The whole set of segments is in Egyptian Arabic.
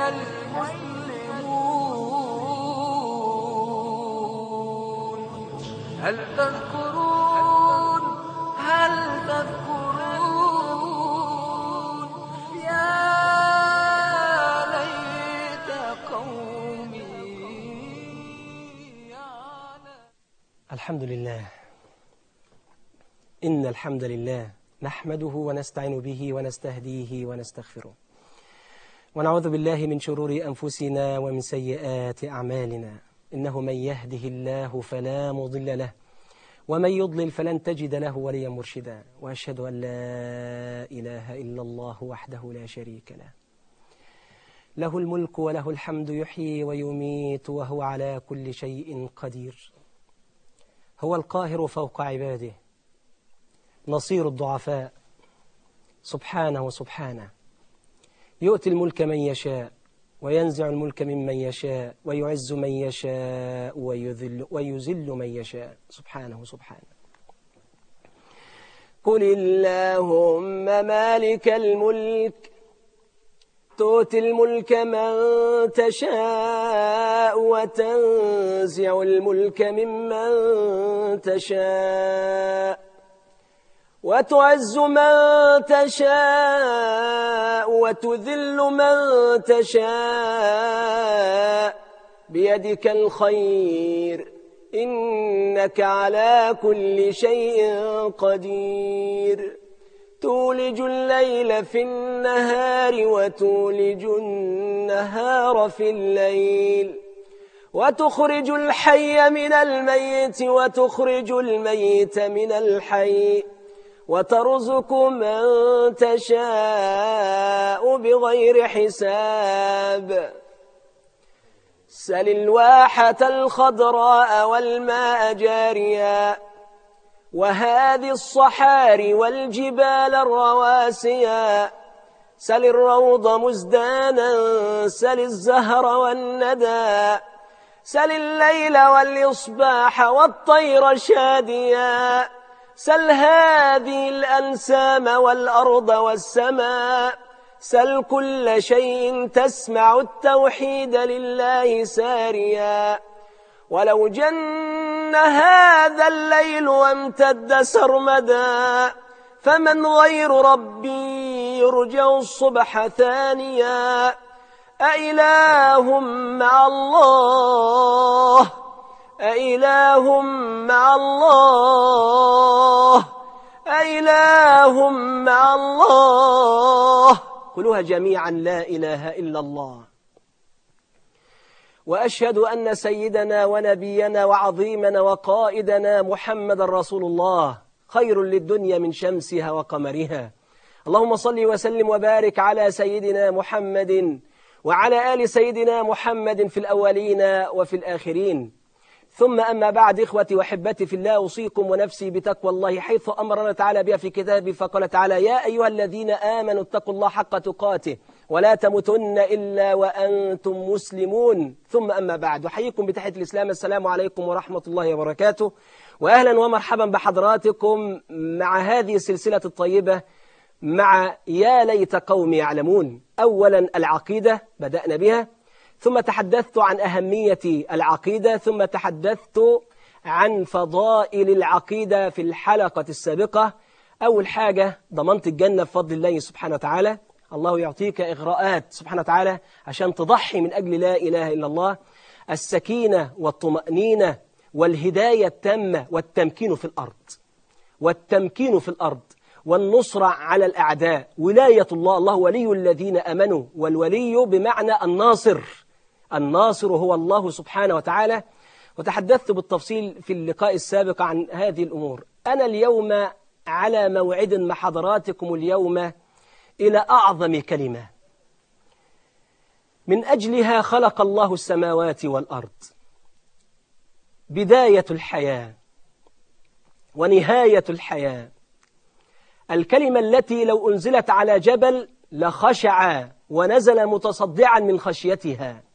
المسلمون هل تذكرون هل تذكرون يا ليت قومي يعلمون الحمد لله إن الحمد لله نحمده ونستعين به ونستهديه ونستغفره ونعوذ بالله من شرور أنفسنا ومن سيئات أعمالنا إنه من يهده الله فلا مضل له ومن يضلل فلن تجد له وليا مرشدا وأشهد أن لا إله إلا الله وحده لا شريك له له الملك وله الحمد يحيي ويميت وهو على كل شيء قدير هو القاهر فوق عباده نصير الضعفاء سبحانه وسبحانه يؤتي الملك من يشاء وينزع الملك ممن يشاء ويعز من يشاء ويذل, ويذل من يشاء سبحانه سبحانه قل اللهم مالك الملك تؤتي الملك من تشاء وتنزع الملك ممن تشاء وتعز من تشاء وتذل من تشاء بيدك الخير إنك على كل شيء قدير تولج الليل في النهار وتولج النهار في الليل وتخرج الحي من الميت وتخرج الميت من الحي وترزق من تشاء بغير حساب سل الواحة الخضراء والماء جاريا وهذه الصحاري والجبال الرواسيا سل الروض مزدانا سل الزهر والندى سل الليل والإصباح والطير شاديا سل هذه الأنسام والأرض والسماء سل كل شيء تسمع التوحيد لله ساريا ولو جن هذا الليل وامتد سرمدا فمن غير ربي يرجع الصبح ثانيا أإله مع الله أإله مع الله أإله مع الله قلوها جميعا لا إله إلا الله وأشهد أن سيدنا ونبينا وعظيمنا وقائدنا محمد رسول الله خير للدنيا من شمسها وقمرها اللهم صل وسلم وبارك على سيدنا محمد وعلى آل سيدنا محمد في الأولين وفي الآخرين ثم أما بعد إخوتي وحبتي في الله أوصيكم ونفسي بتقوى الله حيث أمرنا تعالى بها في كتابه فقال تعالى يا أيها الذين آمنوا اتقوا الله حق تقاته ولا تموتن إلا وأنتم مسلمون ثم أما بعد أحييكم بتحية الإسلام السلام عليكم ورحمة الله وبركاته وأهلا ومرحبا بحضراتكم مع هذه السلسلة الطيبة مع يا ليت قوم يعلمون أولا العقيدة بدأنا بها ثم تحدثت عن أهمية العقيدة ثم تحدثت عن فضائل العقيدة في الحلقة السابقة أول حاجة ضمنت الجنة بفضل الله سبحانه وتعالى الله يعطيك إغراءات سبحانه وتعالى عشان تضحي من أجل لا إله إلا الله السكينة والطمأنينة والهداية التامة والتمكين في الأرض والتمكين في الأرض والنصرة على الأعداء ولاية الله الله ولي الذين أمنوا والولي بمعنى الناصر الناصر هو الله سبحانه وتعالى وتحدثت بالتفصيل في اللقاء السابق عن هذه الأمور أنا اليوم على موعد مع حضراتكم اليوم إلى أعظم كلمة من أجلها خلق الله السماوات والأرض بداية الحياة ونهاية الحياة الكلمة التي لو أنزلت على جبل لخشع ونزل متصدعا من خشيتها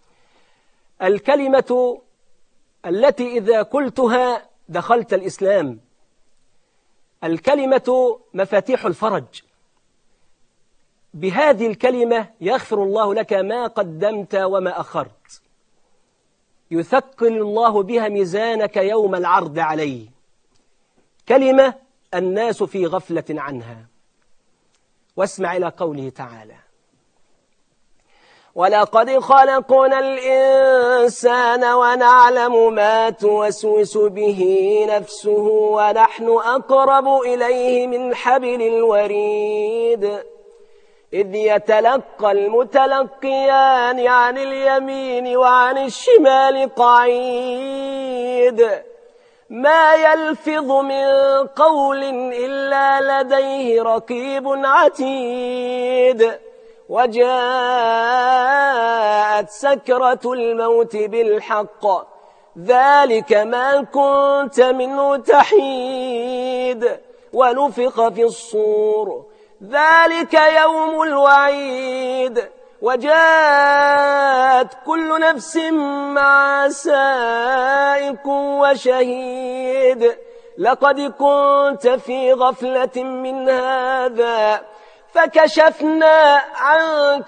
الكلمة التي إذا قلتها دخلت الإسلام الكلمة مفاتيح الفرج بهذه الكلمة يغفر الله لك ما قدمت وما أخرت يثقل الله بها ميزانك يوم العرض عليه كلمة الناس في غفلة عنها واسمع إلى قوله تعالى ولقد خلقنا الإنسان ونعلم ما توسوس به نفسه ونحن أقرب إليه من حبل الوريد إذ يتلقى المتلقيان عن اليمين وعن الشمال قعيد ما يلفظ من قول إلا لديه رقيب عتيد وجاءت سكرة الموت بالحق ذلك ما كنت منه تحيد ونفخ في الصور ذلك يوم الوعيد وجاءت كل نفس مع سائق وشهيد لقد كنت في غفلة من هذا فكشفنا عنك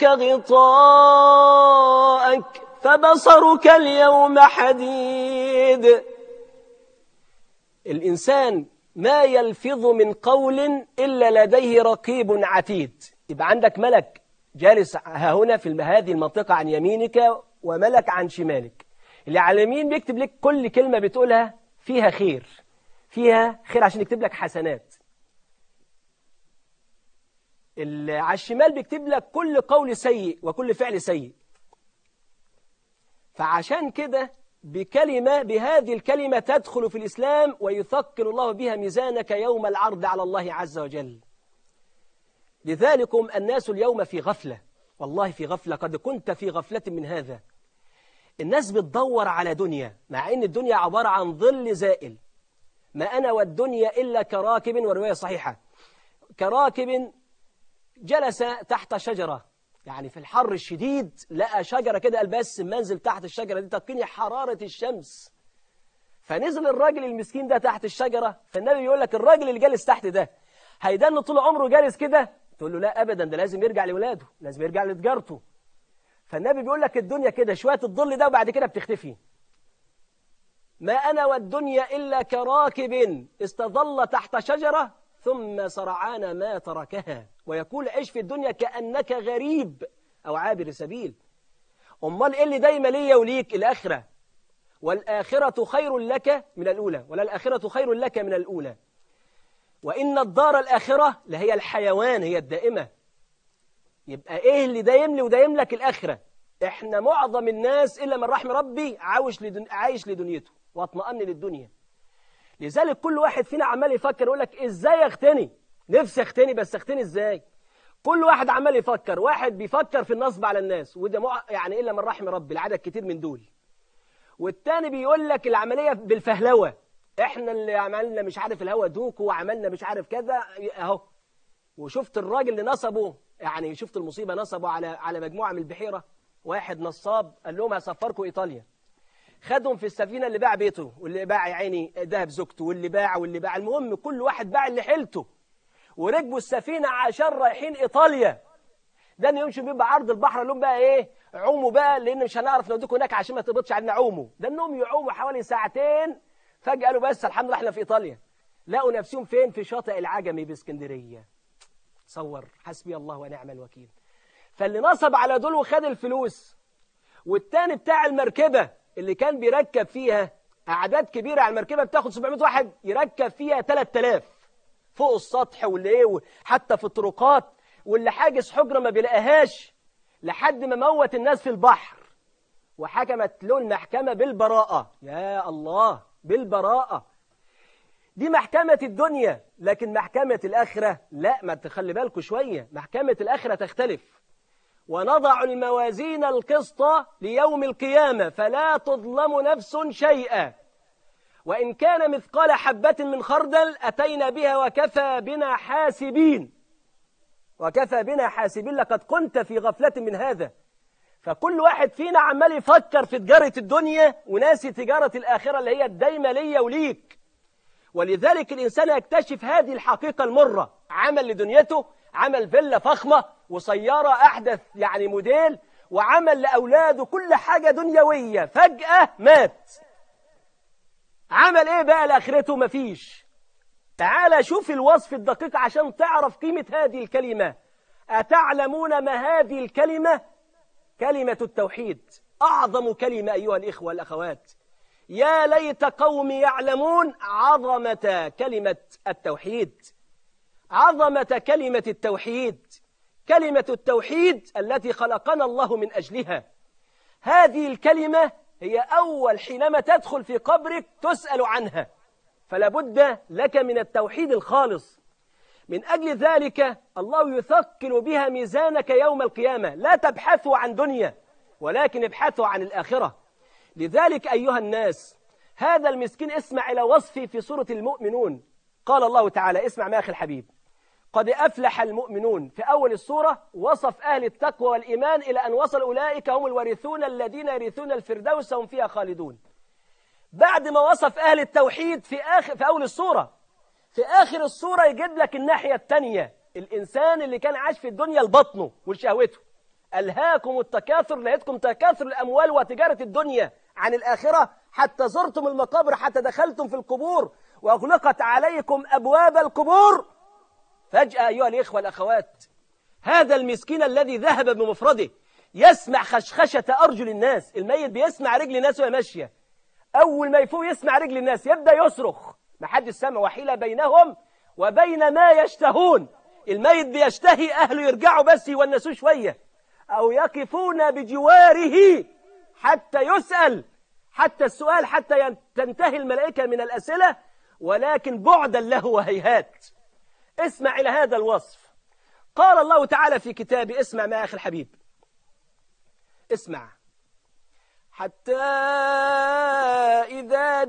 غطاءك فبصرك اليوم حديد الإنسان ما يلفظ من قول إلا لديه رقيب عتيد يبقى عندك ملك جالس ها هنا في هذه المنطقة عن يمينك وملك عن شمالك اللي على اليمين بيكتب لك كل كلمة بتقولها فيها خير فيها خير عشان يكتب لك حسنات اللي على الشمال بيكتب لك كل قول سيء وكل فعل سيء فعشان كده بكلمة بهذه الكلمة تدخل في الإسلام ويثقل الله بها ميزانك يوم العرض على الله عز وجل لذلكم الناس اليوم في غفلة والله في غفلة قد كنت في غفلة من هذا الناس بتدور على دنيا مع أن الدنيا عبارة عن ظل زائل ما أنا والدنيا إلا كراكب ورواية صحيحة كراكب جلس تحت شجرة يعني في الحر الشديد لقى شجرة كده قال بس منزل تحت الشجرة دي تقيني حرارة الشمس فنزل الراجل المسكين ده تحت الشجرة فالنبي يقول لك الراجل اللي جالس تحت ده هيدن طول عمره جالس كده تقول له لا أبدا ده لازم يرجع لولاده لازم يرجع لتجارته فالنبي بيقول لك الدنيا كده شوية الظل ده وبعد كده بتختفي ما أنا والدنيا إلا كراكب استظل تحت شجرة ثم سرعان ما تركها ويقول عيش في الدنيا كأنك غريب أو عابر سبيل أمال إيه اللي دايما ليا وليك الآخرة والآخرة خير لك من الأولى ولا الآخرة خير لك من الأولى وإن الدار الآخرة لهي الحيوان هي الدائمة يبقى إيه اللي دايم لي ودايم لك الآخرة إحنا معظم الناس إلا من رحم ربي عايش, لدن... عايش لدنيته واطمأن للدنيا لذلك كل واحد فينا عمال يفكر يقول لك إزاي أختني نفسي أختني بس أختني إزاي كل واحد عمال يفكر واحد بيفكر في النصب على الناس وده مع... يعني إلا من رحم ربي العدد كتير من دول والتاني بيقول لك العملية بالفهلوة احنا اللي عملنا مش عارف الهوا دوكو وعملنا مش عارف كذا اهو وشفت الراجل اللي نصبه يعني شفت المصيبة نصبه على على مجموعة من البحيرة واحد نصاب قال لهم هسفركم إيطاليا خدهم في السفينة اللي باع بيته واللي باع يا عيني ذهب زوجته واللي باع واللي باع المهم كل واحد باع اللي حيلته وركبوا السفينة عشان رايحين إيطاليا ده ان يمشوا بيبقى عرض البحر لهم بقى ايه عوموا بقى لان مش هنعرف نوديكم هناك عشان ما تقبضش علينا عوموا ده انهم يعوموا حوالي ساعتين فجأة قالوا بس الحمد لله احنا في ايطاليا لقوا نفسهم فين في شاطئ العجمي باسكندريه تصور حسبي الله ونعم الوكيل فاللي نصب على دول وخد الفلوس والتاني بتاع المركبة اللي كان بيركب فيها أعداد كبيرة على المركبة بتاخد 700 واحد يركب فيها 3000 فوق السطح واللي ايه حتى في الطرقات واللي حاجز حجرة ما بيلاقيهاش لحد ما موت الناس في البحر وحكمت له المحكمة بالبراءة يا الله بالبراءة دي محكمة الدنيا لكن محكمة الآخرة لا ما تخلي بالكم شوية محكمة الآخرة تختلف ونضع الموازين القسط ليوم القيامة فلا تظلم نفس شيئا وإن كان مثقال حبة من خردل أتينا بها وكفى بنا حاسبين وكفى بنا حاسبين لقد كنت في غفلة من هذا فكل واحد فينا عمال يفكر في تجارة الدنيا وناسي تجارة الآخرة اللي هي الدايمة ليا وليك ولذلك الإنسان يكتشف هذه الحقيقة المرة عمل لدنيته عمل فيلا فخمة وسيارة أحدث يعني موديل وعمل لأولاده كل حاجة دنيوية فجأة مات عمل إيه بقى لآخرته مفيش تعال شوف الوصف الدقيق عشان تعرف قيمة هذه الكلمة أتعلمون ما هذه الكلمة كلمة التوحيد أعظم كلمة أيها الإخوة والأخوات يا ليت قوم يعلمون عظمة كلمة التوحيد عظمة كلمة التوحيد كلمة التوحيد التي خلقنا الله من أجلها هذه الكلمة هي أول حينما تدخل في قبرك تسأل عنها فلا بد لك من التوحيد الخالص من أجل ذلك الله يثقل بها ميزانك يوم القيامة لا تبحثوا عن دنيا ولكن ابحثوا عن الآخرة لذلك أيها الناس هذا المسكين اسمع إلى وصفي في سورة المؤمنون قال الله تعالى اسمع ما أخي الحبيب قد أفلح المؤمنون في أول السورة وصف أهل التقوى والإيمان إلى أن وصل أولئك هم الوارثون الذين يرثون الفردوس هم فيها خالدون بعد ما وصف أهل التوحيد في آخر في أول السورة في آخر السورة يجيب لك الناحية التانية الإنسان اللي كان عايش في الدنيا لبطنه ولشهوته ألهاكم التكاثر لهتكم تكاثر الأموال وتجارة الدنيا عن الآخرة حتى زرتم المقابر حتى دخلتم في القبور وأغلقت عليكم أبواب القبور فجأة أيها الإخوة الأخوات هذا المسكين الذي ذهب بمفرده يسمع خشخشة أرجل الناس الميت بيسمع رجل الناس وهي ماشية أول ما يفوق يسمع رجل الناس يبدأ يصرخ ما حد سمع وحيل بينهم وبين ما يشتهون الميت بيشتهي أهله يرجعوا بس يونسوه شوية أو يقفون بجواره حتى يسأل حتى السؤال حتى تنتهي الملائكة من الأسئلة ولكن بعدا له وهيهات اسمع إلى هذا الوصف قال الله تعالى في كتابه اسمع ما أخي الحبيب اسمع حتى إذا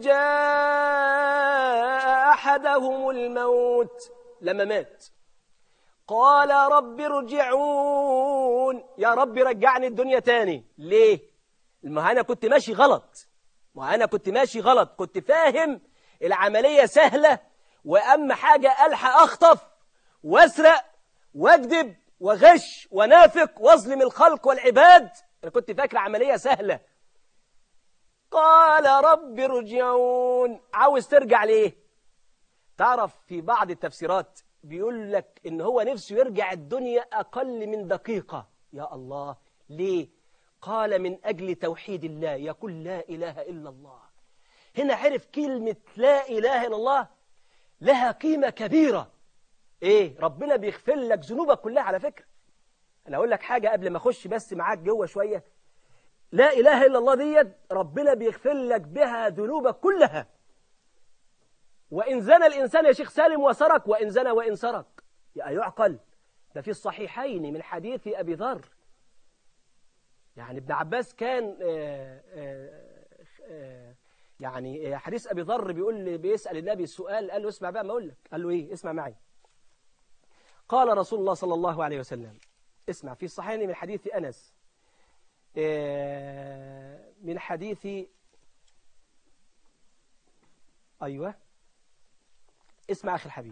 جاء أحدهم الموت لما مات قال رب ارجعون يا رب رجعني الدنيا تاني ليه ما أنا كنت ماشي غلط ما أنا كنت ماشي غلط كنت فاهم العملية سهلة وأما حاجة ألحق أخطف وأسرق وأكذب وغش ونافق واظلم الخلق والعباد أنا كنت فاكر عملية سهلة قال رب ارجعون عاوز ترجع ليه تعرف في بعض التفسيرات بيقول لك ان هو نفسه يرجع الدنيا اقل من دقيقة يا الله ليه قال من اجل توحيد الله يقول لا اله الا الله هنا عرف كلمة لا اله الا الله لها قيمة كبيرة ايه ربنا بيغفر لك ذنوبك كلها على فكرة انا اقول لك حاجة قبل ما اخش بس معاك جوه شوية لا إله إلا الله ديت ربنا بيغفر لك بها ذنوبك كلها وإن زنى الإنسان يا شيخ سالم وسرق وإن زنى وإن سرق يا يعقل ده في الصحيحين من حديث أبي ذر يعني ابن عباس كان آآ آآ يعني حديث أبي ذر بيقول بيسأل النبي السؤال قال له اسمع بقى ما أقول لك قال له إيه اسمع معي قال رسول الله صلى الله عليه وسلم اسمع في الصحيحين من حديث أنس من حديث أيوة اسمع أخي الحبيب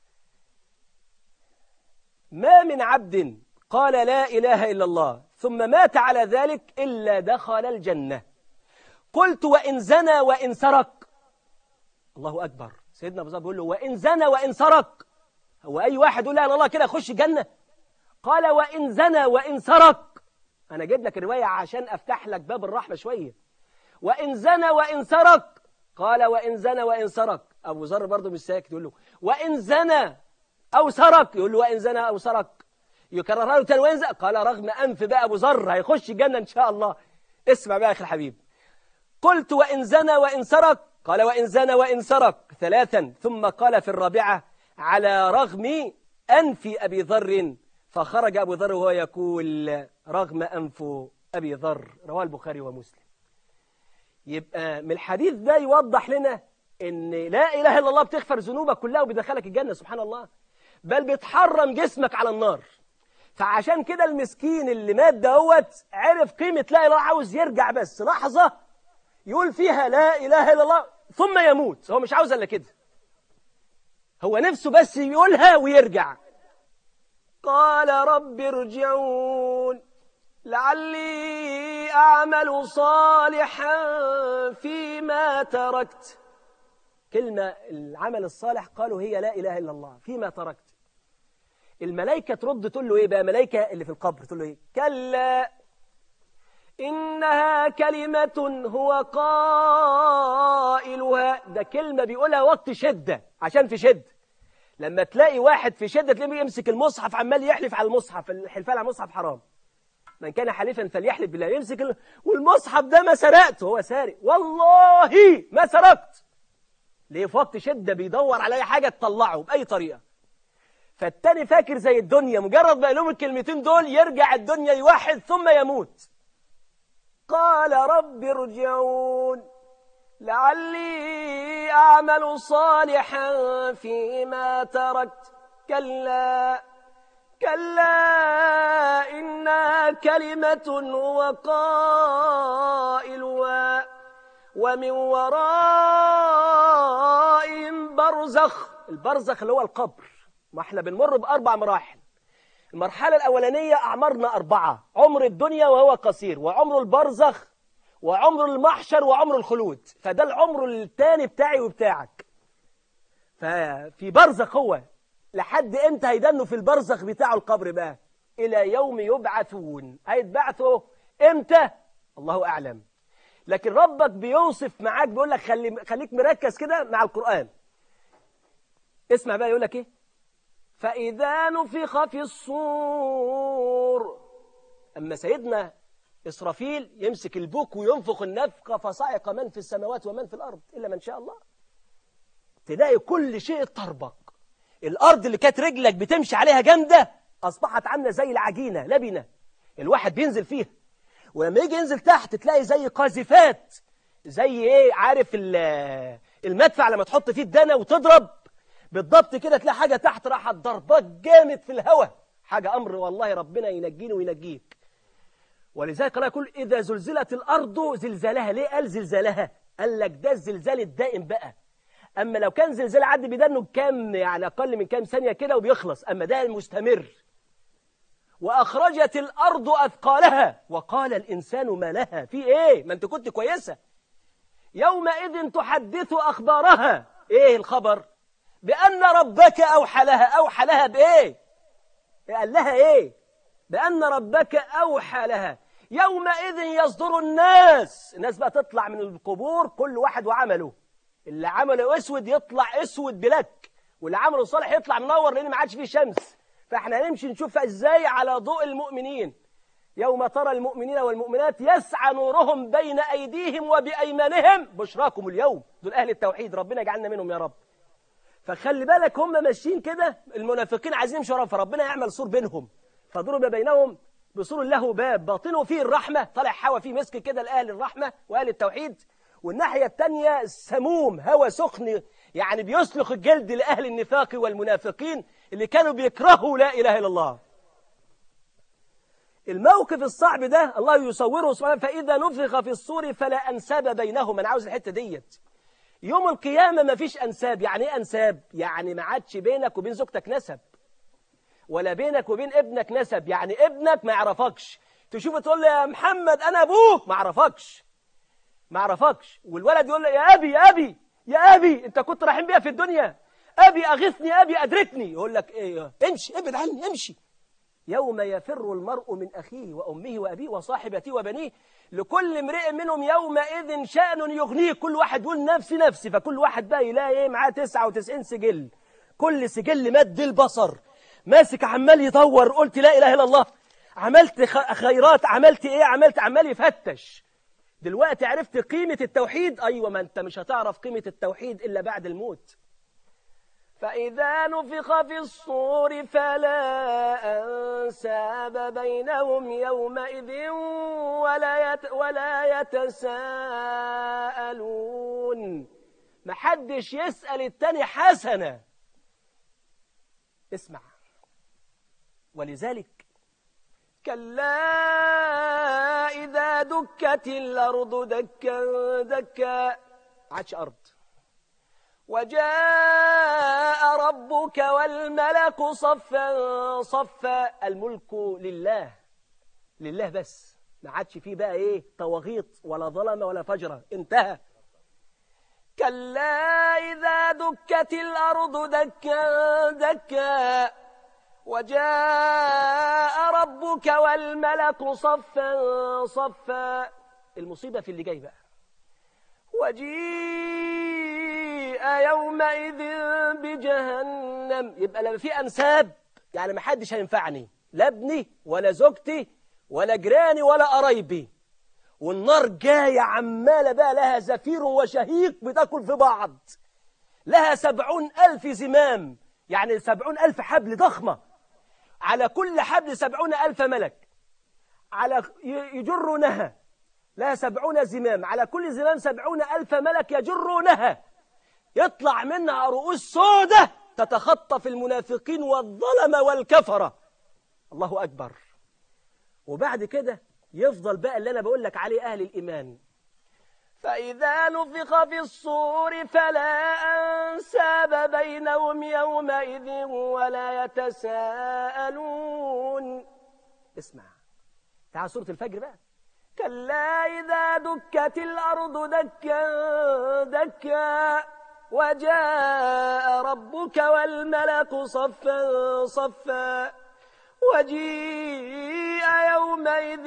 ما من عبد قال لا إله إلا الله ثم مات على ذلك إلا دخل الجنة قلت وإن زنى وإن سرق الله أكبر سيدنا أبو ذر بيقول له وإن زنى وإن سرق هو أي واحد يقول لا إله إلا الله كده يخش الجنة قال وإن زنى وإن سرق أنا جايب لك الرواية عشان أفتح لك باب الرحمة شوية وإن زنى وإن سرق قال وإن زنى وإن سرق أبو ذر برضه مش ساكت يقول له وإن زنى أو سرق يقول له وإن زنى أو سرق يكررها له تاني وإن زنى قال رغم أنف بقى أبو ذر هيخش الجنة إن شاء الله اسمع بقى يا أخي الحبيب قلت وإن زنى وإن سرق قال وإن زنى وإن سرق ثلاثا ثم قال في الرابعة على رغم أنف أبي ذر فخرج أبو ذر وهو يقول رغم أنف أبي ذر رواه البخاري ومسلم يبقى من الحديث ده يوضح لنا ان لا إله إلا الله بتغفر ذنوبك كلها وبيدخلك الجنة سبحان الله بل بتحرم جسمك على النار فعشان كده المسكين اللي مات دوت عرف قيمة لا إله عاوز يرجع بس لحظة يقول فيها لا إله إلا الله ثم يموت هو مش عاوز إلا كده هو نفسه بس يقولها ويرجع قال رب ارجعون لعلي أعمل صالحا فيما تركت كلمة العمل الصالح قالوا هي لا إله إلا الله فيما تركت الملائكة ترد تقول له إيه بقى ملائكة اللي في القبر تقول له إيه كلا إنها كلمة هو قائلها ده كلمة بيقولها وقت شدة عشان في شدة لما تلاقي واحد في شدة تلاقيه يمسك المصحف عمال يحلف على المصحف الحلفان على المصحف حرام من كان حليفا فليحلف بالله يمسك ال... والمصحف ده ما سرقته هو سارق والله ما سرقت ليه في وقت شدة بيدور على أي حاجة تطلعه بأي طريقة فالتاني فاكر زي الدنيا مجرد ما يقولهم الكلمتين دول يرجع الدنيا يوحد ثم يموت قال رب ارجعون لعلي أعمل صالحا فيما تركت كلا كلا إنها كلمة هو قائلها ومن ورائهم برزخ البرزخ اللي هو القبر ما احنا بنمر بأربع مراحل المرحلة الأولانية أعمارنا أربعة عمر الدنيا وهو قصير وعمر البرزخ وعمر المحشر وعمر الخلود فده العمر الثاني بتاعي وبتاعك ففي برزخ هو لحد امتى هيدنوا في البرزخ بتاعه القبر بقى إلى يوم يبعثون هيتبعثوا امتى الله أعلم لكن ربك بيوصف معاك بيقول لك خلي خليك مركز كده مع القرآن اسمع بقى يقول لك ايه فإذا نفخ في الصور أما سيدنا إسرافيل يمسك البوك وينفخ النفخة فصعق من في السماوات ومن في الأرض إلا من شاء الله تلاقي كل شيء طربق الأرض اللي كانت رجلك بتمشي عليها جامدة أصبحت عاملة زي العجينة لبنة الواحد بينزل فيها ولما يجي ينزل تحت تلاقي زي قاذفات زي ايه عارف المدفع لما تحط فيه الدنا وتضرب بالضبط كده تلاقي حاجة تحت راحت ضربات جامد في الهواء حاجة أمر والله ربنا ينجيني وينجيك ولذلك الله يقول إذا زلزلت الأرض زلزالها ليه قال زلزالها قال لك ده الزلزال الدائم بقى أما لو كان زلزال عدى بدنه كام يعني أقل من كام ثانية كده وبيخلص أما ده المستمر وأخرجت الأرض أثقالها وقال الإنسان ما لها في إيه ما أنت كنت كويسة يومئذ تحدث أخبارها إيه الخبر بأن ربك أوحى لها أوحى لها بإيه قال لها إيه بأن ربك أوحى لها يومئذ يصدر الناس الناس بقى تطلع من القبور كل واحد وعمله اللي عمله اسود يطلع اسود بلك واللي عمله صالح يطلع منور لان ما عادش فيه شمس فاحنا هنمشي نشوف ازاي على ضوء المؤمنين يوم ترى المؤمنين والمؤمنات يسعى نورهم بين ايديهم وبايمانهم بشراكم اليوم دول اهل التوحيد ربنا يجعلنا منهم يا رب فخلي بالك هم ماشيين كده المنافقين عايزين يمشوا فربنا يعمل سور بينهم فضرب بينهم بسور له باب باطنه فيه الرحمه طالع حوا فيه مسك كده لاهل الرحمه واهل التوحيد والناحية التانية سموم هوا سخن يعني بيسلخ الجلد لأهل النفاق والمنافقين اللي كانوا بيكرهوا لا إله إلا الله الموقف الصعب ده الله يصوره سبحانه فإذا نفخ في الصور فلا أنساب بينهم أنا عاوز الحتة ديت يوم القيامة ما فيش أنساب يعني إيه أنساب؟ يعني ما عادش بينك وبين زوجتك نسب ولا بينك وبين ابنك نسب يعني ابنك ما يعرفكش تشوف تقول له يا محمد أنا أبوه ما يعرفكش ما عرفكش والولد يقول له يا أبي يا أبي يا أبي أنت كنت رايحين بيها في الدنيا أبي أغثني أبي أدركني يقول لك إيه امشي ابعد عني امشي يوم يفر المرء من أخيه وأمه وأبيه وصاحبته وبنيه لكل امرئ منهم يومئذ شأن يغنيه كل واحد يقول نفسي نفسي فكل واحد بقى يلاقي ايه معاه 99 سجل كل سجل مد البصر ماسك عمال يدور قلت لا إله إلا الله عملت خيرات عملت ايه عملت عمال يفتش دلوقتي عرفت قيمة التوحيد أيوة ما أنت مش هتعرف قيمة التوحيد إلا بعد الموت فإذا نفخ في الصور فلا أنساب بينهم يومئذ ولا, يت ولا يتساءلون محدش يسأل التاني حسنة اسمع ولذلك كلا إذا دكت الأرض دكا دكا عادش أرض وجاء ربك والملك صفا صفا الملك لله لله بس ما عادش فيه بقى ايه طواغيط ولا ظلمه ولا فجره انتهى كلا إذا دكت الأرض دكا دكا وجاء ربك والملك صفا صفا المصيبة في اللي جاي بقى وجيء يومئذ بجهنم يبقى لما في أنساب يعني ما حدش هينفعني لا ابني ولا زوجتي ولا جيراني ولا قرايبي والنار جاية عمالة بقى لها زفير وشهيق بتاكل في بعض لها سبعون ألف زمام يعني سبعون ألف حبل ضخمة على كل حبل سبعون ألف ملك على يجرونها لها سبعون زمام على كل زمام سبعون ألف ملك يجرونها يطلع منها رؤوس سودة تتخطف المنافقين والظلم والكفرة الله أكبر وبعد كده يفضل بقى اللي أنا بقول لك عليه أهل الإيمان فإذا نفخ في الصور فلا أنساب بينهم يومئذ ولا يتساءلون اسمع تعال سورة الفجر بقى كلا إذا دكت الأرض دكا دكا وجاء ربك والملك صفا صفا وجيء يومئذ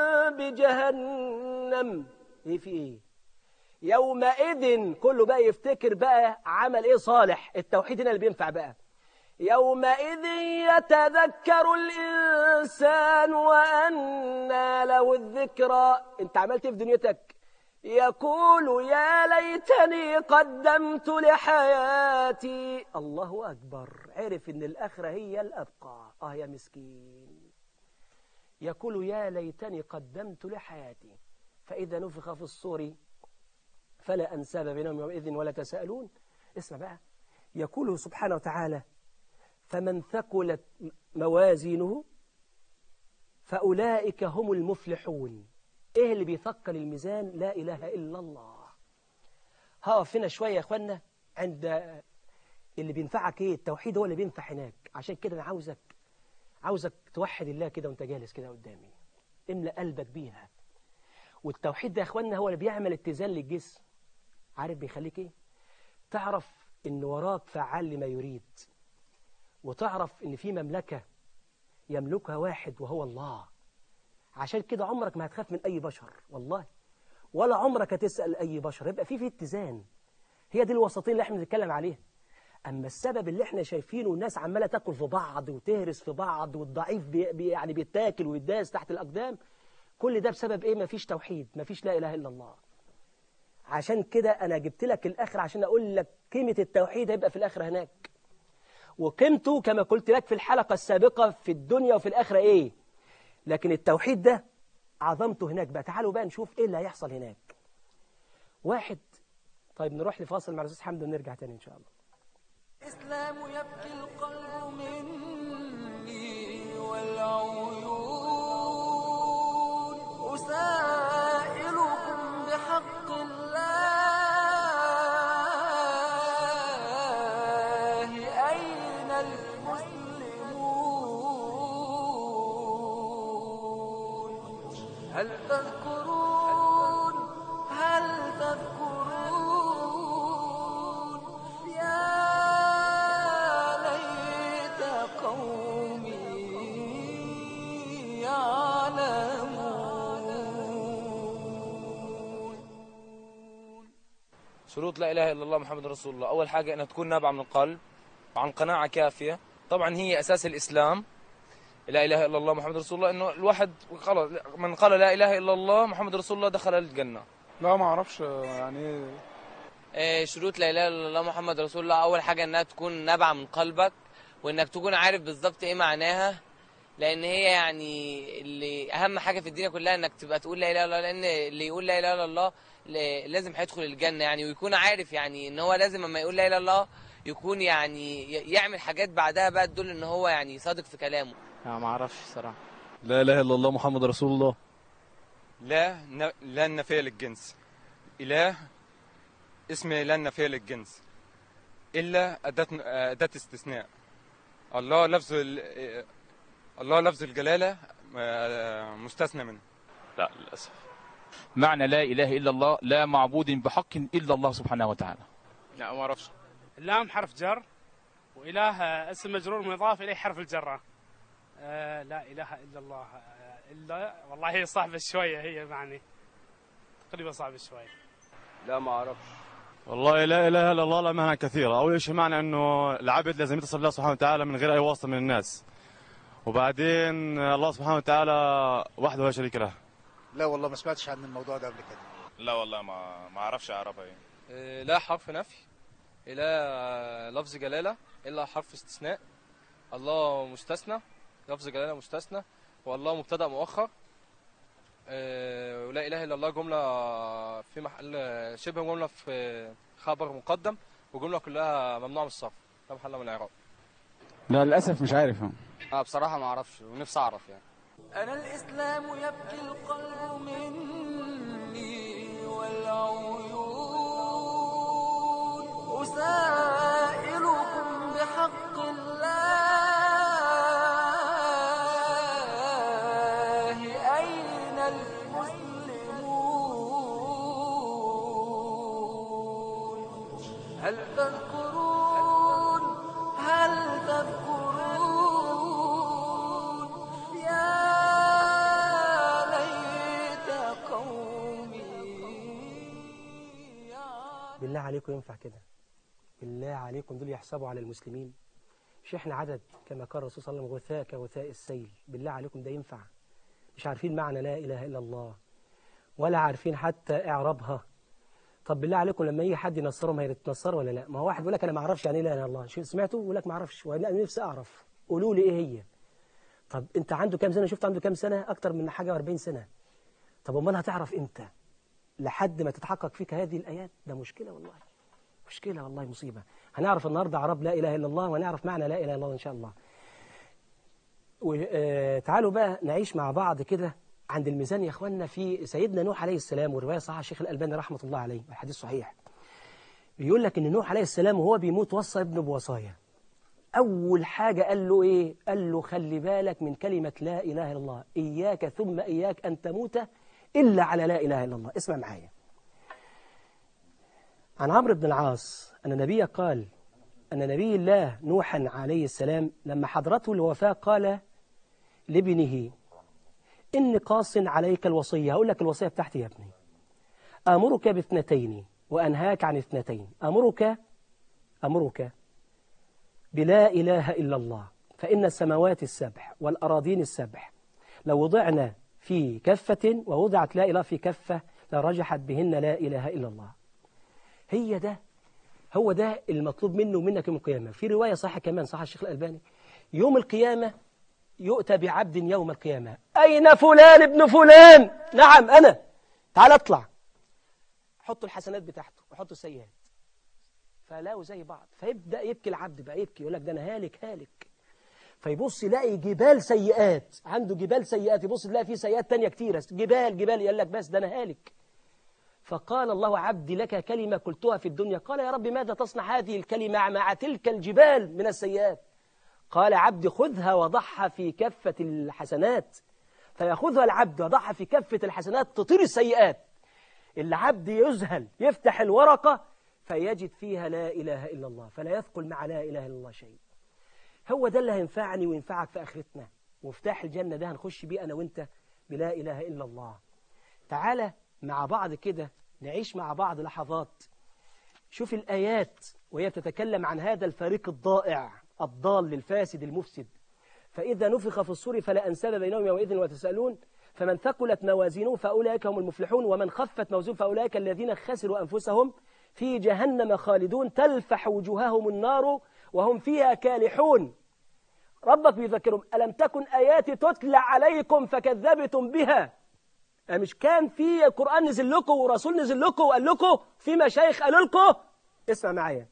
بجهنم ايه في ايه يومئذ كله بقى يفتكر بقى عمل ايه صالح التوحيد هنا اللي بينفع بقى يومئذ يتذكر الإنسان وأنى له الذكرى انت عملت ايه في دنيتك يقول يا ليتني قدمت لحياتي الله أكبر عرف ان الآخرة هي الأبقى آه يا مسكين يقول يا ليتني قدمت لحياتي فإذا نفخ في الصور فلا أنساب بينهم يومئذ ولا تساءلون اسمع بقى يقول سبحانه وتعالى فمن ثقلت موازينه فأولئك هم المفلحون إيه اللي بيثقل الميزان لا إله إلا الله هقف هنا شوية يا أخوانا عند اللي بينفعك إيه التوحيد هو اللي بينفع هناك عشان كده أنا عاوزك عاوزك توحد الله كده وانت جالس كده قدامي املأ قلبك بيها والتوحيد ده يا أخوانا هو اللي بيعمل اتزان للجسم عارف بيخليك إيه تعرف إن وراك فعال لما يريد وتعرف ان في مملكة يملكها واحد وهو الله عشان كده عمرك ما هتخاف من اي بشر والله ولا عمرك هتسأل اي بشر يبقى في في اتزان هي دي الوسطين اللي احنا بنتكلم عليها اما السبب اللي احنا شايفينه الناس عماله تاكل في بعض وتهرس في بعض والضعيف بي بي يعني بيتاكل ويداس تحت الاقدام كل ده بسبب ايه مفيش توحيد مفيش لا اله الا الله عشان كده انا جبت لك الاخر عشان اقول لك قيمه التوحيد هيبقى في الاخره هناك وقيمته كما قلت لك في الحلقة السابقة في الدنيا وفي الآخرة إيه لكن التوحيد ده عظمته هناك بقى تعالوا بقى نشوف إيه اللي هيحصل هناك واحد طيب نروح لفاصل مع الأستاذ حمد ونرجع تاني إن شاء الله الإسلام يبكي القلب مني والعيون أسائلكم بحق الله أين المسلمون هل تذكرون هل تذكرون يا ليت قومي يعلمون شروط لا إله إلا الله محمد رسول الله أول حاجة أنها تكون نابعة من القلب وعن قناعة كافية طبعا هي أساس الإسلام لا إله إلا الله محمد رسول الله إنه الواحد خلاص من قال لا إله إلا الله محمد رسول الله دخل الجنة لا ما اعرفش يعني ايه آه، شروط لا اله الا الله محمد رسول الله اول حاجه انها تكون نابعه من قلبك وانك تكون عارف بالظبط ايه معناها لان هي يعني اللي اهم حاجه في الدنيا كلها انك تبقى تقول لا اله الا الله لان اللي يقول لا اله الا الله ل- لازم هيدخل الجنه يعني ويكون عارف يعني ان هو لازم لما يقول لا اله الا الله يكون يعني ي- يعمل حاجات بعدها بقى تدل ان هو يعني صادق في كلامه لا ما اعرفش صراحه لا اله الا الله محمد رسول الله لا ن... لا النفية للجنس إله اسم لا النفية للجنس إلا أداة أداة استثناء الله لفظ ال- الله لفظ الجلالة آه، مستثنى منه لا للأسف معنى لا إله إلا الله لا معبود بحق إلا الله سبحانه وتعالى لا ما أعرفش اللام حرف جر وإله اسم مجرور مضاف إليه حرف الجرة آه لا إله إلا الله آه إلا والله هي صعبة شوية هي معني تقريبا صعبة شوية لا ما اعرفش والله لا اله الا الله لا معنى كثيره اول شيء معنى انه العبد لازم يتصل بالله سبحانه وتعالى من غير اي واسطه من الناس وبعدين الله سبحانه وتعالى وحده لا شريك له لا والله ما سمعتش عن الموضوع ده قبل كده لا والله ما ما اعرفش اعرفها ايه لا حرف نفي إلا لفظ جلالة إلا حرف استثناء الله مستثنى لفظ جلالة مستثنى والله مبتدأ مؤخر آه، ولا إله إلا الله جملة في محل شبه جملة في خبر مقدم وجملة كلها ممنوعة من الصرف لا محل من الإعراب لا للاسف مش عارف أنا بصراحة ما أعرفش ونفسي أعرف يعني أنا الإسلام يبكي القلب مني والعيون أسائلكم بحق الله أين المسلمون هل تذكرون هل تذكرون يا ليت قومي بالله عليكم ينفع كده بالله عليكم دول يحسبوا على المسلمين مش احنا عدد كما قال الرسول صلى الله عليه وسلم غثاء كغثاء السيل بالله عليكم ده ينفع مش عارفين معنى لا إله إلا الله ولا عارفين حتى إعرابها طب بالله عليكم لما يجي حد ينصرهم هيتنصروا ولا لا ما هو واحد يقول لك أنا ما أعرفش يعني إيه لا إله إلا الله شو سمعته يقول لك ما أعرفش وأنا نفسي أعرف قولوا لي إيه هي طب أنت عنده كام سنة شفت عنده كام سنة أكتر من حاجة و40 سنة طب أمال هتعرف إمتى لحد ما تتحقق فيك هذه الآيات ده مشكلة والله مشكلة والله مصيبة هنعرف النهاردة عرب لا إله إلا الله ونعرف معنى لا إله إلا الله إن شاء الله وتعالوا بقى نعيش مع بعض كده عند الميزان يا اخواننا في سيدنا نوح عليه السلام ورواية صحيح الشيخ الألباني رحمة الله عليه الحديث صحيح بيقول لك ان نوح عليه السلام وهو بيموت وصى ابنه بوصايا أول حاجة قال له إيه قال له خلي بالك من كلمة لا إله إلا الله إياك ثم إياك أن تموت إلا على لا إله إلا الله اسمع معايا عن عمرو بن العاص أن النبي قال أن نبي الله نوحا عليه السلام لما حضرته الوفاة قال لابنه إني قاص عليك الوصية هقول لك الوصية بتاعتي يا ابني أمرك باثنتين وأنهاك عن اثنتين أمرك أمرك بلا إله إلا الله فإن السماوات السبع والأراضين السبع لو وضعنا في كفة ووضعت لا إله في كفة لرجحت بهن لا إله إلا الله هي ده هو ده المطلوب منه ومنك يوم القيامة في رواية صحيحة كمان صح الشيخ الألباني يوم القيامة يؤتى بعبد يوم القيامة أين فلان ابن فلان نعم أنا تعال اطلع حطوا الحسنات بتاعته وحطوا السيئات فلاقوا زي بعض فيبدأ يبكي العبد بقى يبكي يقول لك ده أنا هالك هالك فيبص يلاقي جبال سيئات عنده جبال سيئات يبص يلاقي فيه سيئات تانية كتيرة جبال جبال يقول لك بس ده أنا هالك فقال الله عبدي لك كلمة قلتها في الدنيا قال يا رب ماذا تصنع هذه الكلمة مع تلك الجبال من السيئات قال عبدي خذها وضعها في كفة الحسنات فيأخذها العبد وضعها في كفة الحسنات تطير السيئات العبد يذهل يفتح الورقة فيجد فيها لا إله إلا الله فلا يثقل مع لا إله إلا الله شيء هو ده اللي هينفعني وينفعك في آخرتنا مفتاح الجنة ده هنخش بيه أنا وإنت بلا إله إلا الله تعالى مع بعض كده نعيش مع بعض لحظات شوف الآيات وهي بتتكلم عن هذا الفريق الضائع الضال الفاسد المفسد فإذا نفخ في الصور فلا أنساب بينهم يومئذ وتسألون فمن ثقلت موازينه فأولئك هم المفلحون ومن خفت موازينه فأولئك الذين خسروا أنفسهم في جهنم خالدون تلفح وجوههم النار وهم فيها كالحون ربك بيذكرهم ألم تكن آياتي تتلى عليكم فكذبتم بها مش كان في قرآن نزل لكم ورسول نزل لكم وقال لكم في مشايخ قالوا لكم اسمع معايا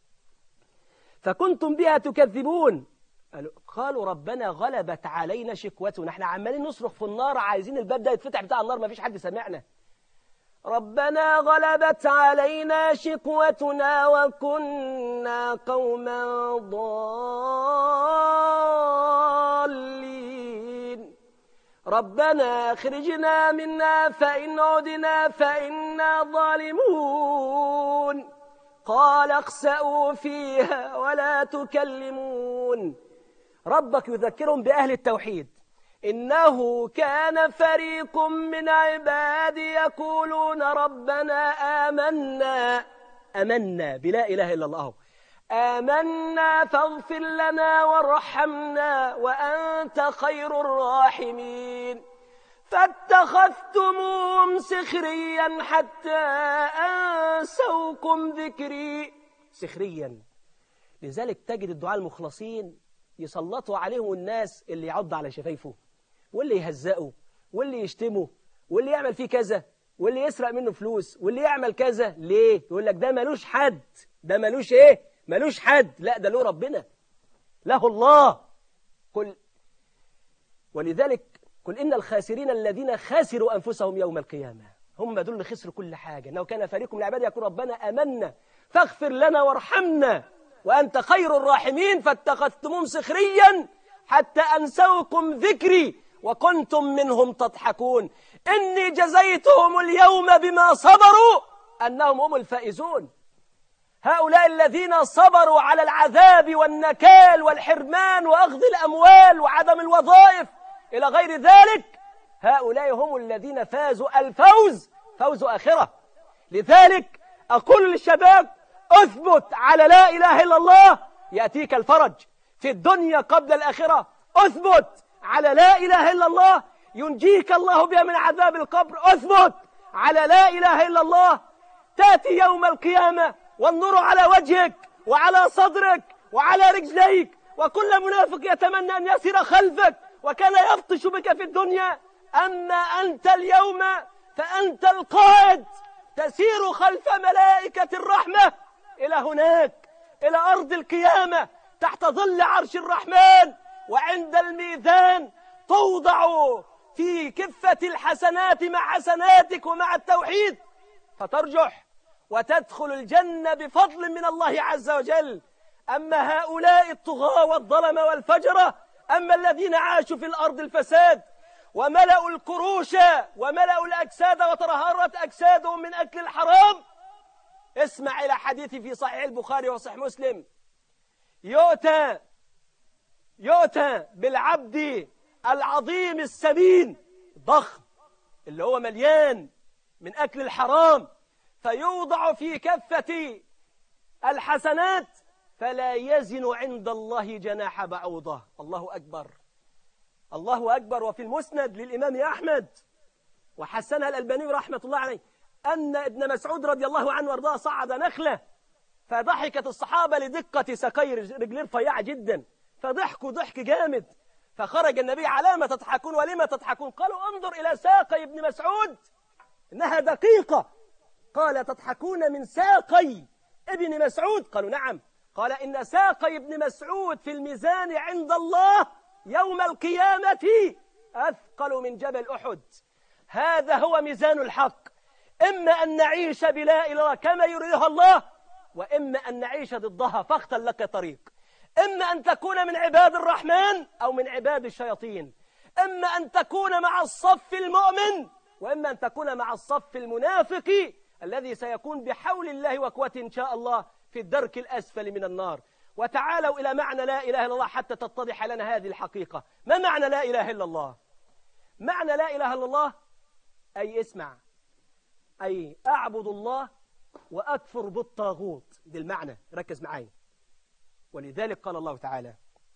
فكنتم بها تكذبون قالوا, قالوا ربنا غلبت علينا شكوتنا احنا عمالين نصرخ في النار عايزين الباب ده يتفتح بتاع النار ما فيش حد سمعنا ربنا غلبت علينا شقوتنا وكنا قوما ضالين ربنا اخرجنا منا فإن عدنا فإنا ظالمون قال اخسأوا فيها ولا تكلمون ربك يذكرهم بأهل التوحيد إنه كان فريق من عبادي يقولون ربنا آمنا أمنا بلا إله إلا الله آمنا فاغفر لنا وارحمنا وأنت خير الراحمين فاتخذتموهم سخريا حتى أنسوكم ذكري سخريا لذلك تجد الدعاء المخلصين يسلطوا عليهم الناس اللي يعض على شفايفه واللي يهزقه واللي يشتمه واللي يعمل فيه كذا واللي يسرق منه فلوس واللي يعمل كذا ليه يقول لك ده ملوش حد ده ملوش ايه ملوش حد لا ده له ربنا له الله قل ولذلك قل إن الخاسرين الذين خسروا أنفسهم يوم القيامة هم دول اللي خسروا كل حاجة إنه كان فريق من العباد يقول ربنا أمنا فاغفر لنا وارحمنا وأنت خير الراحمين فاتخذتموهم سخريا حتى أنسوكم ذكري وكنتم منهم تضحكون إني جزيتهم اليوم بما صبروا أنهم هم الفائزون هؤلاء الذين صبروا على العذاب والنكال والحرمان وأخذ الأموال وعدم الوظائف إلى غير ذلك هؤلاء هم الذين فازوا الفوز فوز آخرة لذلك أقول للشباب أثبت على لا إله إلا الله يأتيك الفرج في الدنيا قبل الآخرة أثبت على لا إله إلا الله ينجيك الله بها من عذاب القبر أثبت على لا إله إلا الله تأتي يوم القيامة والنور على وجهك وعلى صدرك وعلى رجليك وكل منافق يتمنى أن يسير خلفك وكان يبطش بك في الدنيا أما أنت اليوم فأنت القائد تسير خلف ملائكة الرحمة إلى هناك إلى أرض القيامة تحت ظل عرش الرحمن وعند الميزان توضع في كفة الحسنات مع حسناتك ومع التوحيد فترجح وتدخل الجنة بفضل من الله عز وجل أما هؤلاء الطغاة والظلمة والفجرة أما الذين عاشوا في الأرض الفساد وملأوا الكروش وملأوا الأجساد وترهرت أجسادهم من أكل الحرام اسمع إلى حديثي في صحيح البخاري وصحيح مسلم يؤتى يؤتى بالعبد العظيم السمين ضخم اللي هو مليان من أكل الحرام فيوضع في كفة الحسنات فلا يزن عند الله جناح بعوضة الله أكبر الله أكبر وفي المسند للإمام أحمد وحسنها الألباني رحمة الله عليه أن ابن مسعود رضي الله عنه وارضاه صعد نخلة فضحكت الصحابة لدقة ساقي رجلين رفيعة جدا فضحكوا ضحك جامد فخرج النبي على ما تضحكون ولما تضحكون قالوا انظر إلى ساقي ابن مسعود إنها دقيقة قال تضحكون من ساقي ابن مسعود قالوا نعم قال إن ساقي ابن مسعود في الميزان عند الله يوم القيامة أثقل من جبل أحد هذا هو ميزان الحق إما أن نعيش بلا إله الله كما يريدها الله وإما أن نعيش ضدها فاختر لك طريق إما أن تكون من عباد الرحمن أو من عباد الشياطين إما أن تكون مع الصف المؤمن وإما أن تكون مع الصف المنافق الذي سيكون بحول الله وقوته إن شاء الله في الدرك الأسفل من النار وتعالوا إلى معنى لا إله إلا الله حتى تتضح لنا هذه الحقيقة ما معنى لا إله إلا الله معنى لا إله إلا الله أي اسمع أي أعبد الله وأكفر بالطاغوت ده المعنى ركز معي ولذلك قال الله تعالى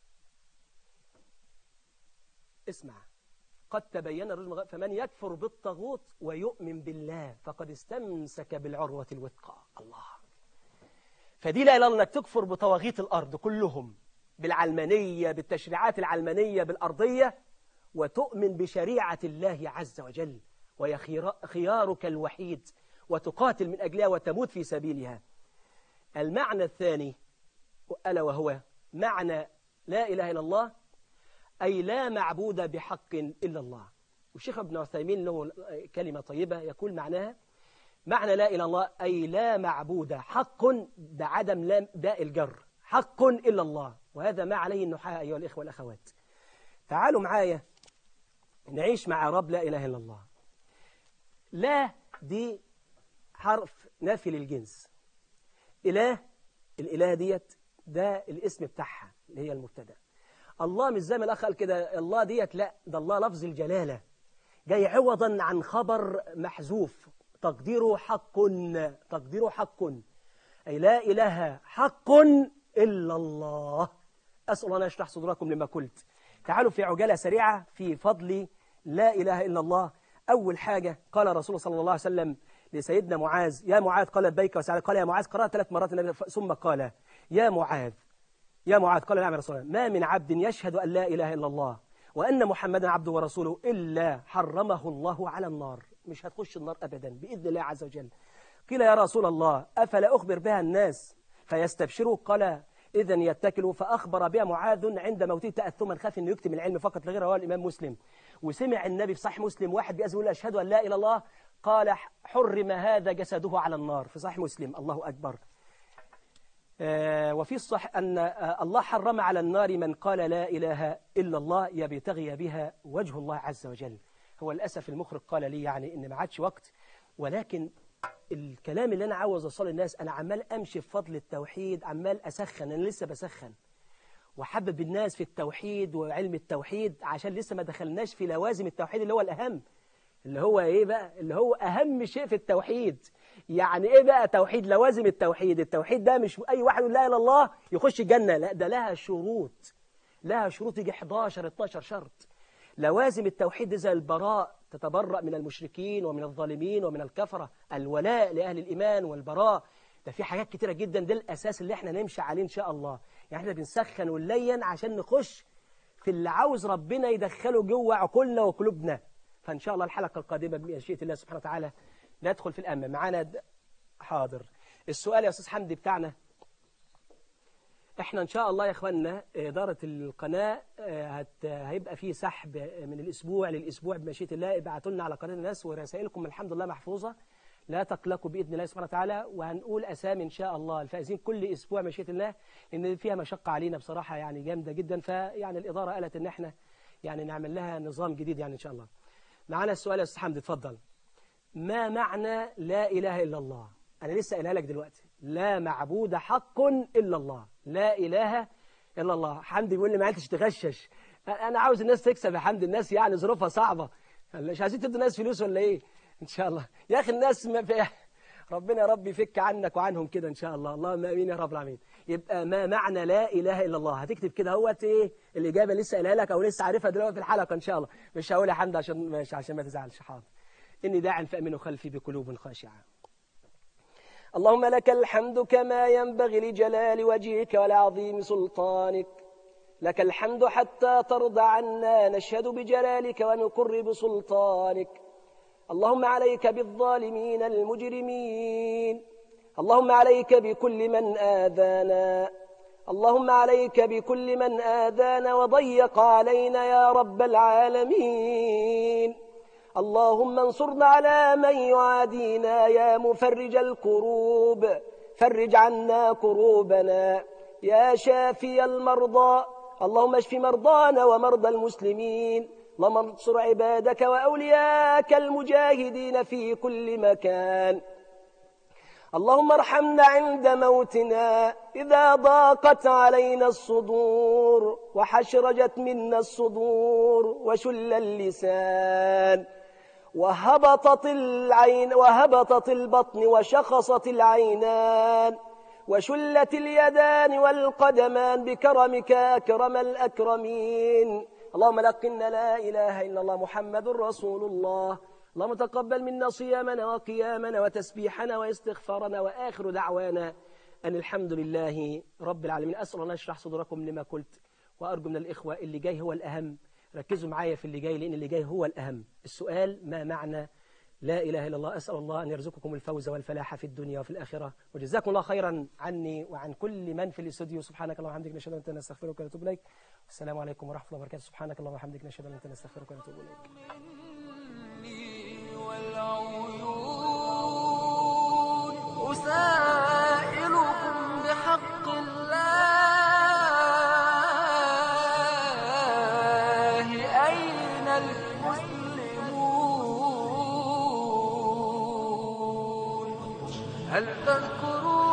اسمع قد تبين الرجل فمن يكفر بالطاغوت ويؤمن بالله فقد استمسك بالعروة الوثقى الله فدي لا إله إلا أنك تكفر بطواغيت الأرض كلهم بالعلمانية بالتشريعات العلمانية بالأرضية وتؤمن بشريعة الله عز وجل وهي خيارك الوحيد وتقاتل من أجلها وتموت في سبيلها المعنى الثاني ألا وهو معنى لا إله إلا الله أي لا معبود بحق إلا الله والشيخ ابن عثيمين له كلمة طيبة يقول معناها معنى لا إله إلا الله أي لا معبود حق بعدم لام باء الجر حق إلا الله وهذا ما عليه النحاة أيها الإخوة والأخوات تعالوا معايا نعيش مع رب لا إله إلا الله لا دي حرف نافي للجنس إله الإله ديت ده الاسم بتاعها اللي هي المبتدا الله مش زي ما الأخ قال كده الله ديت لا ده الله لفظ الجلالة جاي عوضا عن خبر محذوف تقديره حق تقديره حق أي لا إله حق إلا الله أسأل الله أن يشرح صدوركم لما قلت تعالوا في عجالة سريعة في فضل لا إله إلا الله أول حاجة قال رسول صلى الله عليه وسلم لسيدنا معاذ يا معاذ قال لبيك وسعد قال يا معاذ قرأت ثلاث مرات النبي ثم قال يا معاذ يا معاذ قال نعم يا رسول الله ما من عبد يشهد أن لا إله إلا الله وأن محمدا عبده ورسوله إلا حرمه الله على النار مش هتخش النار أبدا بإذن الله عز وجل قيل يا رسول الله أفلا أخبر بها الناس فيستبشروا قال إذا يتكلوا فأخبر بها معاذ عند موته تأثما خاف أنه يكتم العلم فقط لغير رواه الإمام مسلم وسمع النبي في صحيح مسلم واحد بيأذن يقول أشهد أن لا إله إلا الله قال حرم هذا جسده على النار في صحيح مسلم الله أكبر آه وفي الصح أن آه الله حرم على النار من قال لا إله إلا الله يبتغي بها وجه الله عز وجل هو للأسف المخرج قال لي يعني إن ما عادش وقت ولكن الكلام اللي أنا عاوز أوصله للناس أنا عمال أمشي في فضل التوحيد عمال أسخن أنا لسه بسخن وحبب الناس في التوحيد وعلم التوحيد عشان لسه ما دخلناش في لوازم التوحيد اللي هو الأهم اللي هو إيه بقى اللي هو أهم شيء في التوحيد يعني إيه بقى توحيد لوازم التوحيد التوحيد ده مش أي واحد يقول لا إله إلا الله يخش الجنة لا ده لها شروط لها شروط يجي 11 12 شرط لوازم التوحيد دي زي البراء تتبرأ من المشركين ومن الظالمين ومن الكفرة الولاء لأهل الإيمان والبراء ده في حاجات كتيرة جدا ده الأساس اللي احنا نمشي عليه إن شاء الله يعني احنا بنسخن ونلين عشان نخش في اللي عاوز ربنا يدخله جوه عقولنا وقلوبنا فإن شاء الله الحلقة القادمة بمشيئة الله سبحانه وتعالى ندخل في الأمة معانا د... حاضر السؤال يا أستاذ حمدي بتاعنا احنا ان شاء الله يا اخواننا اداره القناه هت هيبقى فيه سحب من الاسبوع للاسبوع بمشيئه الله ابعتوا لنا على قناه الناس ورسائلكم الحمد لله محفوظه لا تقلقوا باذن الله سبحانه وتعالى وهنقول اسامي ان شاء الله الفائزين كل اسبوع مشيئه الله لان فيها مشقه علينا بصراحه يعني جامده جدا فيعني الاداره قالت ان احنا يعني نعمل لها نظام جديد يعني ان شاء الله معانا السؤال يا استاذ حمدي اتفضل ما معنى لا اله الا الله انا لسه قايلها لك دلوقتي لا معبود حق الا الله لا إله إلا الله حمدي بيقول لي ما عادش تغشش أنا عاوز الناس تكسب يا حمدي الناس يعني ظروفها صعبة مش عايزين تدوا الناس فلوس ولا إيه إن شاء الله يا أخي الناس ما في ربنا يا رب يفك عنك وعنهم كده إن شاء الله اللهم آمين يا رب العالمين يبقى ما معنى لا إله إلا الله هتكتب كده اهوت إيه الإجابة لسه قايلها لك أو لسه عارفها دلوقتي في الحلقة إن شاء الله مش هقول يا حمدي عشان مش عشان ما تزعلش حاضر إني داع فأمنوا خلفي بقلوب خاشعة اللهم لك الحمد كما ينبغي لجلال وجهك ولعظيم سلطانك لك الحمد حتى ترضى عنا نشهد بجلالك ونقر بسلطانك اللهم عليك بالظالمين المجرمين اللهم عليك بكل من آذانا اللهم عليك بكل من آذانا وضيق علينا يا رب العالمين اللهم انصرنا على من يعادينا يا مفرج الكروب فرج عنا كروبنا يا شافي المرضى اللهم اشف مرضانا ومرضى المسلمين اللهم انصر عبادك وأولياك المجاهدين في كل مكان اللهم ارحمنا عند موتنا إذا ضاقت علينا الصدور وحشرجت منا الصدور وشل اللسان وهبطت العين وهبطت البطن وشخصت العينان وشلت اليدان والقدمان بكرمك أكرم الأكرمين اللهم لقنا لا إله إلا الله محمد رسول الله اللهم تقبل منا صيامنا وقيامنا وتسبيحنا واستغفارنا وآخر دعوانا أن الحمد لله رب العالمين أسأل الله يشرح صدوركم لما قلت وأرجو من الإخوة اللي جاي هو الأهم ركزوا معايا في اللي جاي لأن اللي جاي هو الأهم السؤال ما معنى لا إله إلا الله أسأل الله أن يرزقكم الفوز والفلاح في الدنيا وفي الآخرة وجزاكم الله خيرا عني وعن كل من في الاستوديو سبحانك اللهم وبحمدك نشهد أن لا نستغفرك ونتوب إليك والسلام عليكم ورحمة الله وبركاته سبحانك اللهم وبحمدك نشهد أن لا نستغفرك ونتوب إليك والعيون هل تذكرون